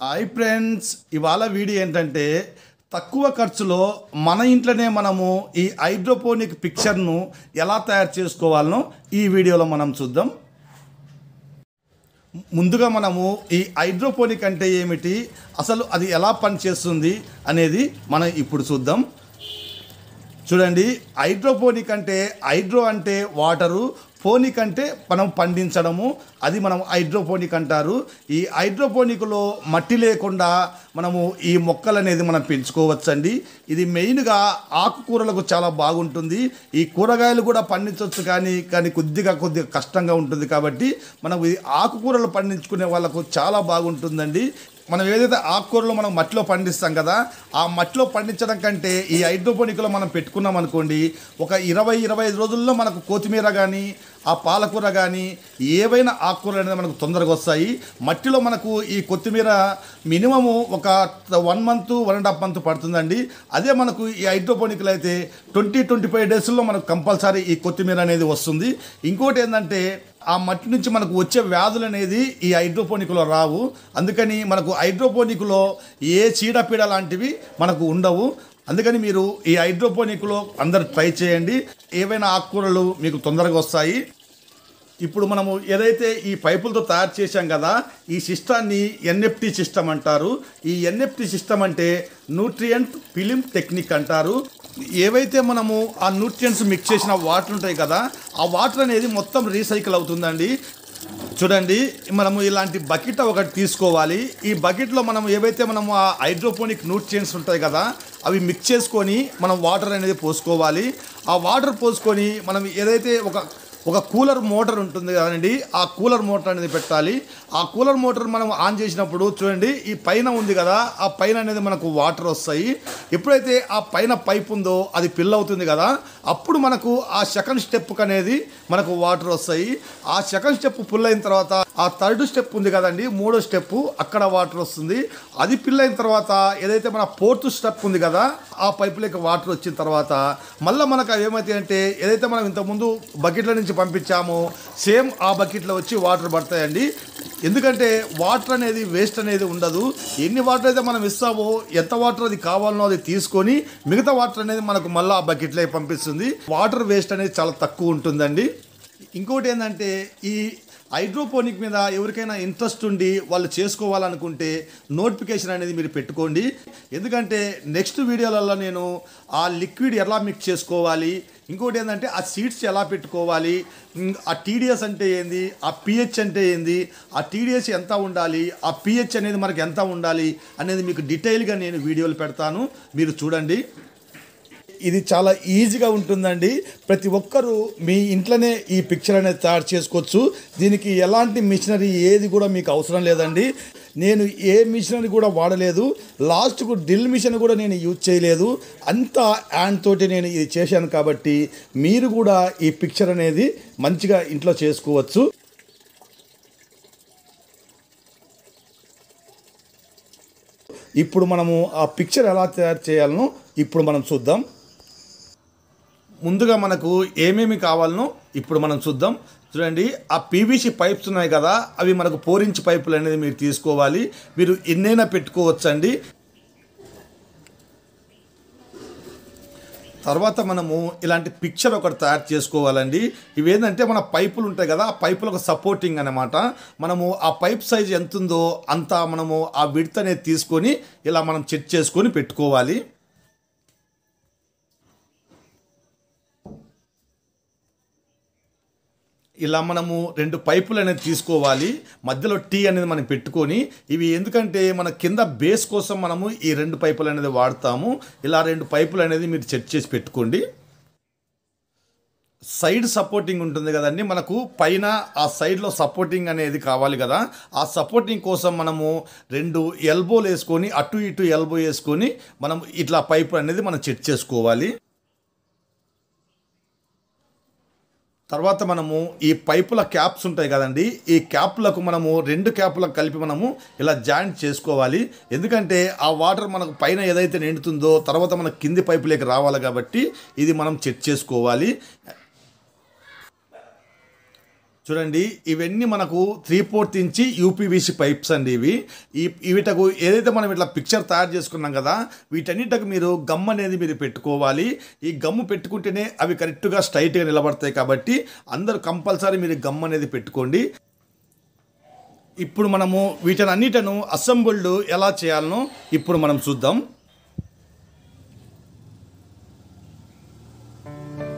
hi friends ఇవాళ video ఏంటంటే తక్కువ ఖర్చులో మన ఇంట్లోనే మనము ఈ హైడ్రోపోనిక్ పిక్చర్ను ఎలా తయారు చేసుకోవాలనో ఈ వీడియోలో మనం చూద్దాం ముందుగా మనము ఈ హైడ్రోపోనిక్ అంటే ఏమిటి అసలు అది ఎలా పనిచేస్తుంది అనేది మనం ఇప్పుడు చూద్దాం చూడండి హైడ్రోపోనిక్ అంటే హైడ్రో అంటే వాటరు పోనిక్ అంటే మనం పండించడము అది మనం హైడ్రోపోనిక్ అంటారు ఈ హైడ్రోపోనిక్లో మట్టి లేకుండా మనము ఈ మొక్కలు అనేది మనం పెంచుకోవచ్చండి ఇది మెయిన్గా ఆకుకూరలకు చాలా బాగుంటుంది ఈ కూరగాయలు కూడా పండించవచ్చు కానీ కానీ కొద్దిగా కొద్దిగా కష్టంగా ఉంటుంది కాబట్టి మనం ఈ ఆకుకూరలు పండించుకునే వాళ్ళకు చాలా బాగుంటుందండి మనం ఏదైతే ఆకుకూరలు మనం మట్టిలో పండిస్తాం కదా ఆ మట్టిలో పండించడం కంటే ఈ హైడ్రోపోనిక్లో మనం పెట్టుకున్నాం అనుకోండి ఒక ఇరవై ఇరవై ఐదు రోజుల్లో మనకు కొత్తిమీర కానీ ఆ పాలకూర కానీ ఏవైనా ఆకుకూరలు అనేది మనకు తొందరగా వస్తాయి మట్టిలో మనకు ఈ కొత్తిమీర మినిమము ఒక one month one and half month పడుతుందండి అదే మనకు ఈ హైడ్రోపోనిక్లు అయితే ట్వంటీ ట్వంటీ ఫైవ్ డేస్లో మనకు కంపల్సరీ ఈ కొత్తిమీర అనేది వస్తుంది ఇంకోటి ఏంటంటే ఆ మట్టి నుంచి మనకు వచ్చే వ్యాధులు అనేది ఈ హైడ్రోపోనిక్లో రావు అందుకని మనకు హైడ్రోపోనిక్లో ఏ చీడపీడ లాంటివి మనకు ఉండవు అందుకని మీరు ఈ హైడ్రోపోనిక్లో అందరు ట్రై చేయండి ఏవైనా ఆకుకూరలు మీకు తొందరగా వస్తాయి ఇప్పుడు మనము ఏదైతే ఈ పైపులతో తయారు చేశాం కదా ఈ సిస్టాన్ని ఎన్ఎఫ్టి సిస్టమ్ అంటారు ఈ ఎన్ఎఫ్టి సిస్టమ్ అంటే న్యూట్రియంట్ ఫిలిం టెక్నిక్ అంటారు ఏవైతే మనము ఆ న్యూట్రియంట్స్ మిక్స్ చేసిన వాటర్ ఉంటాయి కదా ఆ వాటర్ అనేది మొత్తం రీసైకిల్ అవుతుందండి చూడండి మనము ఇలాంటి బకెట్ ఒకటి తీసుకోవాలి ఈ బకెట్లో మనం ఏవైతే మనము ఆ హైడ్రోపోనిక్ న్యూట్రియంట్స్ ఉంటాయి కదా అవి మిక్స్ చేసుకొని మనం వాటర్ అనేది పోసుకోవాలి ఆ వాటర్ పోసుకొని మనం ఏదైతే ఒక ఒక కూలర్ మోటార్ ఉంటుంది కదండి ఆ కూలర్ మోటార్ అనేది పెట్టాలి ఆ కూలర్ మోటార్ మనం ఆన్ చేసినప్పుడు చూడండి ఈ పైన ఉంది కదా ఆ పైన అనేది మనకు వాటర్ వస్తాయి ఎప్పుడైతే ఆ పైన పైప్ ఉందో అది ఫిల్ అవుతుంది కదా అప్పుడు మనకు ఆ సెకండ్ స్టెప్ అనేది మనకు వాటర్ వస్తాయి ఆ సెకండ్ స్టెప్ ఫుల్ అయిన తర్వాత ఆ థర్డ్ స్టెప్ ఉంది కదండి మూడో స్టెప్ అక్కడ వాటర్ వస్తుంది అది ఫిల్ అయిన తర్వాత ఏదైతే మన ఫోర్త్ స్టెప్ ఉంది కదా ఆ పైపులోకి వాటర్ వచ్చిన తర్వాత మళ్ళీ మనకు అవి ఏమైతే అంటే ఏదైతే మనం ఇంతకుముందు బకెట్ల నుంచి పంపించామో సేమ్ ఆ బకెట్లో వచ్చి వాటర్ పడతాయండి ఎందుకంటే వాటర్ అనేది వేస్ట్ అనేది ఉండదు ఎన్ని వాటర్ అయితే మనం ఇస్తామో ఎంత వాటర్ అది కావాలనో అది తీసుకొని మిగతా వాటర్ అనేది మనకు మళ్ళీ ఆ బకెట్లో పంపిస్తుంది వాటర్ వేస్ట్ అనేది చాలా తక్కువ ఉంటుందండి ఇంకోటి ఏంటంటే ఈ హైడ్రోపోనిక్ మీద ఎవరికైనా ఇంట్రెస్ట్ ఉండి వాళ్ళు చేసుకోవాలనుకుంటే నోటిఫికేషన్ అనేది మీరు పెట్టుకోండి ఎందుకంటే నెక్స్ట్ వీడియోలలో నేను ఆ లిక్విడ్ ఎలా మిక్స్ చేసుకోవాలి ఇంకోటి ఏంటంటే ఆ సీడ్స్ ఎలా పెట్టుకోవాలి ఉమ్, ఆ టీడీఎస్ అంటే ఏంది ఆ పిహెచ్ అంటే ఏంది ఆ టీడీఎస్ ఎంత ఉండాలి ఆ పిహెచ్ అనేది మనకి ఎంత ఉండాలి అనేది మీకు డీటెయిల్గా నేను వీడియోలు పెడతాను మీరు చూడండి ఇది చాలా ఈజీగా ఉంటుందండి ప్రతి ఒక్కరూ మీ ఇంట్లోనే ఈ పిక్చర్ అనేది తయారు చేసుకోవచ్చు దీనికి ఎలాంటి మిషనరీ ఏది కూడా మీకు అవసరం లేదండి నేను ఏ మిషనరీ కూడా వాడలేదు లాస్ట్కు డ్రిల్ మిషన్ కూడా నేను యూజ్ చేయలేదు అంతా హ్యాండ్ తోటి నేను ఇది చేశాను కాబట్టి మీరు కూడా ఈ పిక్చర్ అనేది మంచిగా ఇంట్లో చేసుకోవచ్చు ఇప్పుడు మనము ఆ పిక్చర్ ఎలా తయారు చేయాలనో ఇప్పుడు మనం చూద్దాం ముందుగా మనకు ఏమేమి కావాలనో ఇప్పుడు మనం చూద్దాం చూడండి ఆ పీవీసీ పైప్స్ ఉన్నాయి కదా అవి మనకు ఫోర్ ఇంచ్ పైపులు అనేది మీరు తీసుకోవాలి మీరు ఎన్నైనా పెట్టుకోవచ్చండి తర్వాత మనము ఇలాంటి పిక్చర్ ఒకటి తయారు చేసుకోవాలండి ఇవి ఏంటంటే మన పైపులు ఉంటాయి కదా ఆ పైపులకు సపోర్టింగ్ అనమాట మనము ఆ పైప్ సైజ్ ఎంత ఉందో అంత మనము ఆ విడత్ అనేది తీసుకొని ఇలా మనం చెక్ చేసుకొని పెట్టుకోవాలి ఇలా మనము రెండు పైపులు అనేది తీసుకోవాలి మధ్యలో టీ అనేది మనం పెట్టుకొని ఇవి ఎందుకంటే మన కింద బేస్ కోసం మనము ఈ రెండు పైపులు అనేది వాడతాము ఇలా రెండు పైపులు అనేది మీరు సెట్ చేసి పెట్టుకోండి సైడ్ సపోర్టింగ్ ఉంటుంది కదండి మనకు పైన ఆ సైడ్లో సపోర్టింగ్ అనేది కావాలి కదా ఆ సపోర్టింగ్ కోసం మనము రెండు ఎల్బోలు వేసుకొని అటు ఇటు ఎల్బో వేసుకొని మనం ఇట్లా పైపు అనేది మనం సెట్ చేసుకోవాలి తర్వాత మనము ఈ పైపుల క్యాప్స్ ఉంటాయి కదండి ఈ క్యాప్లకు మనము రెండు క్యాప్లకు కలిపి మనము ఇలా జాయింట్ చేసుకోవాలి ఎందుకంటే ఆ వాటర్ మనకు పైన ఏదైతే నిండుతుందో తర్వాత మన కింది పైపులోకి రావాలి కాబట్టి ఇది మనం చెక్ చేసుకోవాలి చూడండి ఇవన్నీ మనకు three fourth inch UPVC pipes అండి ఇవి ఈ వీటకు ఏదైతే మనం ఇట్లా పిక్చర్ తయారు చేసుకున్నాం కదా వీటన్నిటికి మీరు గమ్ అనేది మీరు పెట్టుకోవాలి ఈ గమ్ము పెట్టుకుంటేనే అవి కరెక్ట్గా స్ట్రైట్గా నిలబడతాయి కాబట్టి అందరూ కంపల్సరీ మీరు గమ్ అనేది పెట్టుకోండి ఇప్పుడు మనము వీటిని అన్నిటను అసెంబుల్డ్ ఎలా చేయాలనో ఇప్పుడు మనం చూద్దాం